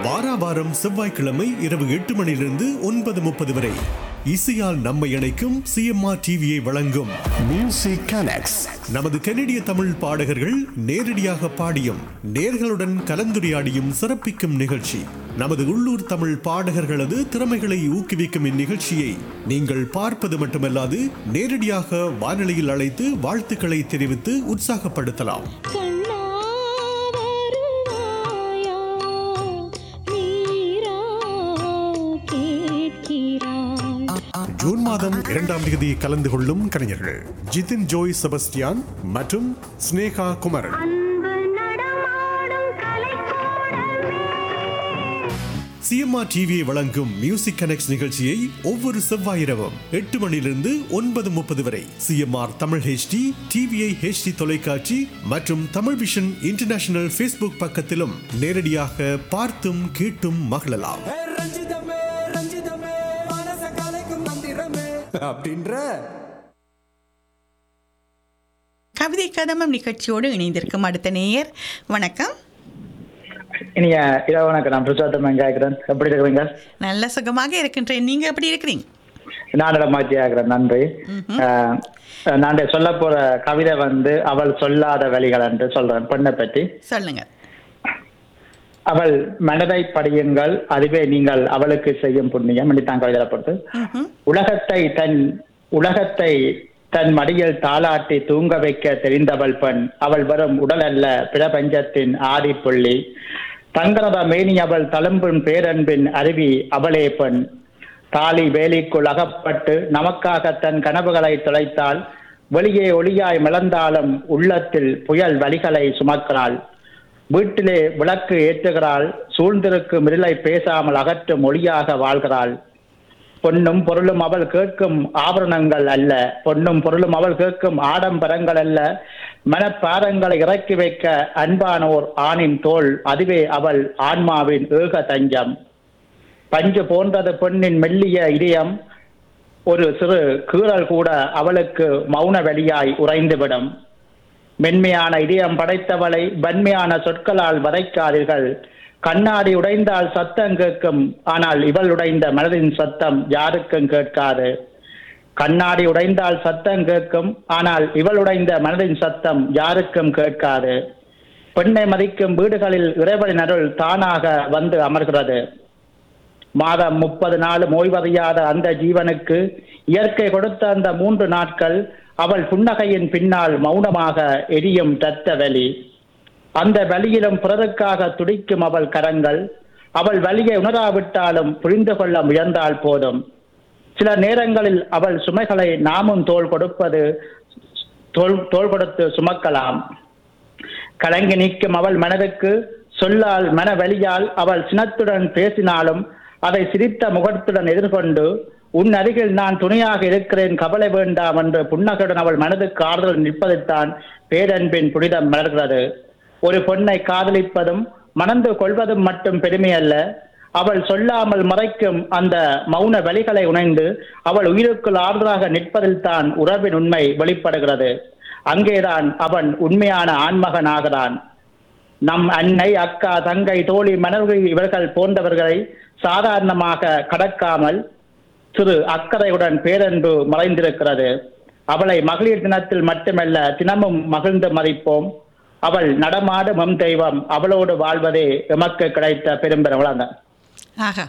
வாரா வாரம் செவ்வாய்க்கிழமை இரவு எட்டு மணியிலிருந்து ஒன்பது முப்பது வரை இசையால் நம்மை இணைக்கும் சிஎம்ஆர் டிவியை வழங்கும் Music Connects. நமது கனடிய தமிழ் பாடகர்கள் நேரடியாக பாடியும் நேர்களுடன் கலந்துரையாடியும் சிறப்பிக்கும் நிகழ்ச்சி நமது உள்ளூர் தமிழ் பாடகர்களது திறமைகளை ஊக்குவிக்கும் இந்நிகழ்ச்சியை நீங்கள் பார்ப்பது மட்டுமல்லாது நேரடியாக வானொலியில் அழைத்து வாழ்த்துக்களை தெரிவித்து உற்சாகப்படுத்தலாம் கண்ணா வருவாயா நீரா கேட்கிறாய் ஜூன் மாதம் இரண்டாம் தேதி கலந்து கொள்ளும் கலைஞர்கள் ஜிதின் ஜோய் செபஸ்டியான் மற்றும் ஸ்னேகா குமரன் அன்பு நடமாடும் கலைக்கூடமே சிஎம்ஆர் டிவியை வழங்கும் மியூசிக் கனெக்ட் நிகழ்ச்சியை ஒவ்வொரு செவ்வாய் இரவும் எட்டு மணியிலிருந்து ஒன்பது முப்பது வரை CMR Tamil HD TVI HD தொலைக்காட்சி மற்றும் தமிழ் விஷன் இன்டர்நேஷனல் ஃபேஸ்புக் பக்கத்திலும் நேரடியாக பார்த்தும் கேட்டும் மகிழலாம் ஏ ரஞ்சிதமே ரஞ்சிதமே மனச கலைக்கும் மந்திரமே அப்படின்ற கவிதை கதமம் நிகழ்ச்சியோடு இணைந்திருக்கும் அடுத்த நேயர் வணக்கம் இனிய இரவு வணக்கம் நான் புருஷோத்தமன் கேட்கிறேன் எப்படி இருக்கிறீங்க நல்ல சுகமாக இருக்கின்றேன் நீங்க எப்படி இருக்கிறீங்க நான் இடமாச்சி ஆகிறேன் நன்றி அஹ், நான் சொல்ல போற கவிதை வந்து அவள் சொல்லாத வழிகள் என்று சொல்றேன் பெண்ணை பற்றி சொல்லுங்க அவள் மனதை படியுங்கள் அதுவே நீங்கள் அவளுக்கு செய்யும் புண்ணியம் தான் கவிதை பொறுத்து ம்ஹும். உலகத்தை தன் உலகத்தை தன் மடியில் தாளாட்டி தூங்க வைக்க தெரிந்தவள் பெண் அவள் வரும் உடல் அல்ல பிரபஞ்சத்தின் ஆதி புள்ளி தங்கரத மேனி அவள் தழும்பும் பேரன்பின் அருவி அவளே பெண் தாலி வேலிக்குள் அகப்பட்டு நமக்காக தன் கனவுகளை தொலைத்தால் வெளியே ஒளியாய் மிளந்தாலும் உள்ளத்தில் புயல் வலிகளை சுமக்கிறாள் வீட்டிலே விளக்கு ஏற்றுகிறாள் சூழ்ந்திருக்கும் இருளை பேசாமல் அகற்றும் ஒளியாக வாழ்கிறாள் பொன்னும் பொருளும் அவள் கேட்கும் ஆபரணங்கள் அல்ல பொன்னும் பொருளும் அவள் கேட்கும் ஆடம்பரங்கள் அல்ல மனப்பாரங்களை இறக்கி வைக்க அன்பானோர் ஆணின் தோள் அதுவே அவள் ஆன்மாவின் ஏக தஞ்சம் பஞ்சு போன்றது பெண்ணின் மெல்லிய இதயம் ஒரு சிறு கீறல் கூட அவளுக்கு மௌன வெளியாய் உறைந்துவிடும் மென்மையான இதயம் படைத்தவளை வன்மையான சொற்களால் வதைக்காதீர்கள் கண்ணாடி உடைந்தால் சத்தம் கேட்கும் ஆனால் இவள் உடைந்த மனதின் சத்தம் யாருக்கும் கேட்காது கண்ணாடி உடைந்தால் சத்தம் கேட்கும் ஆனால் இவள் உடைந்த மனதின் சத்தம் யாருக்கும் கேட்காது பெண்ணை மதிக்கும் வீடுகளில் இறைவனின் அருள் தானாக வந்து அமர்கிறது மாதம் முப்பது நாளும் ஓய்வறியாத அந்த ஜீவனுக்கு இயற்கை கொடுத்த அந்த மூன்று நாட்கள் அவள் புன்னகையின் பின்னால் மௌனமாக எரியும் இரத்த வலி அந்த வலியிலும் பிறருக்காக துடிக்கும் அவள் கரங்கள் அவள் வலியை உணராவிட்டாலும் புரிந்து கொள்ள முயன்றால் போதும் சில நேரங்களில் அவள் சுமைகளை நாமும் தோள் கொடுப்பது தோள் தோள் கொடுத்து சுமக்கலாம் கலங்கி நிற்கும் அவள் மனதுக்கு சொல்லால் மன வலியால் அவள் சினத்துடன் பேசினாலும் அதை சிரித்த முகத்துடன் எதிர்கொண்டு உன் அருகில் நான் துணையாக இருக்கிறேன் கவலை வேண்டாம் என்று புன்னகையுடன் அவள் மனதுக்கு ஆறுதல் நிற்பதைத்தான் பேரன்பின் புனிதம் மலர்கிறது ஒரு பொண்ணை காதலிப்பதும் மணந்து கொள்வதும் மட்டும் பெருமை அல்ல அவள் சொல்லாமல் மறைக்கும் அந்த மௌன வழிகளை உணர்ந்து அவள் உயிருக்குள் ஆறுதலாக நிற்பதில் தான் உறவின் உண்மை வெளிப்படுகிறது அங்கேதான் அவன் உண்மையான ஆண்மகன் ஆகிறான் நம் அன்னை அக்கா தங்கை தோழி மனைவி இவர்கள் போன்றவர்களை சாதாரணமாக கடக்காமல் சிறு அக்கறையுடன் பேரன்பு மறைந்திருக்கிறது அவளை மகளிர் தினத்தில் மட்டுமல்ல தினமும் மகிழ்ந்து மதிப்போம் அவள் நடமாடும் எம் தெய்வம் அவளோடு வாழ்வதே எமக்கு கிடைத்த பெரும்பெரும் வளங்க ஆஹா